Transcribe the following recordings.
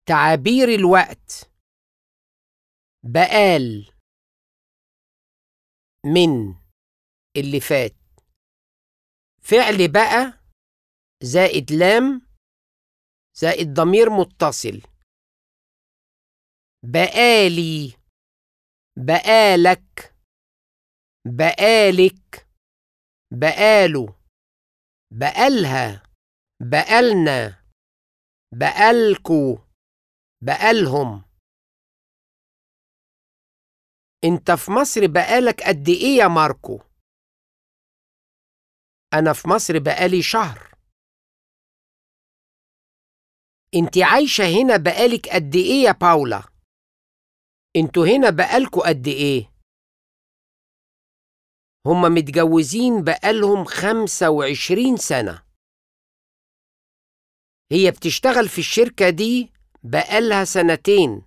تعابير الوقت بقال من اللي فات فعل بقى زائد لام زائد ضمير متصل بقالي بقالك بقالك بقاله بقالها بقالنا بقالكو بقالهم انت في مصر بقالك قد ايه يا ماركو انا في مصر بقالي شهر انت عايشة هنا بقالك قد ايه يا باولا انتوا هنا بقالكوا قد ايه هما متجوزين بقالهم خمسة وعشرين سنة هي بتشتغل في الشركة دي بقالها سنتين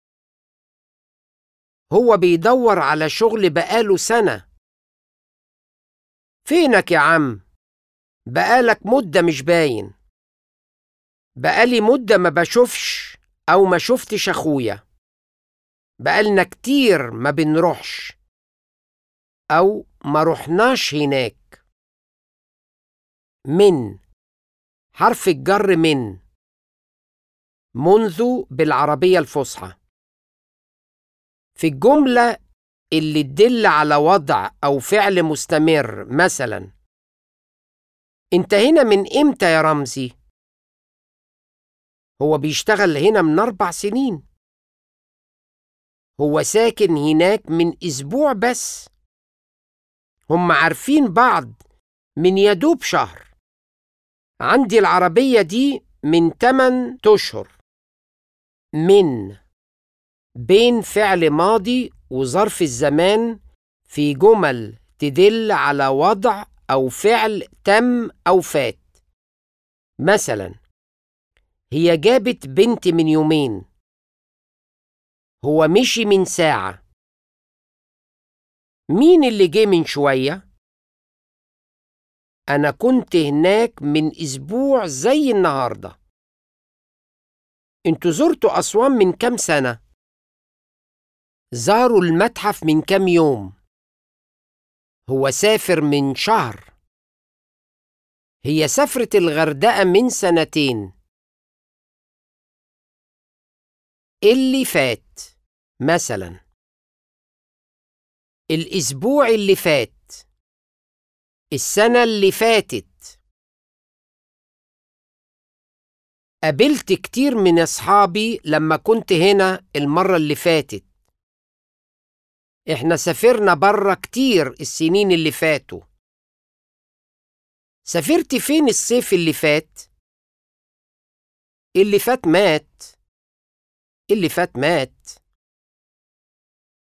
هو بيدور على شغل بقاله سنة فينك يا عم بقالك مدة مش باين بقالي مدة ما بشوفش أو ما شفتش أخويا بقالنا كتير ما بنروحش أو ما رحناش هناك من حرف الجر من منذ بالعربية الفصحى في الجملة اللي تدل على وضع أو فعل مستمر مثلا أنت هنا من إمتى يا رمزي؟ هو بيشتغل هنا من أربع سنين هو ساكن هناك من أسبوع بس هم عارفين بعض من يدوب شهر عندي العربية دي من 8 أشهر من بين فعل ماضي وظرف الزمان في جمل تدل على وضع أو فعل تم أو فات مثلا هي جابت بنت من يومين هو مشي من ساعة مين اللي جه من شوية؟ أنا كنت هناك من أسبوع زي النهاردة انتوا زرتوا أسوان من كام سنة؟ زاروا المتحف من كام يوم؟ هو سافر من شهر هي سافرت الغردقة من سنتين اللي فات مثلا الأسبوع اللي فات السنة اللي فاتت قابلت كتير من أصحابي لما كنت هنا المرة اللي فاتت إحنا سافرنا برا كتير السنين اللي فاتوا سافرت فين الصيف اللي فات؟ اللي فات مات اللي فات مات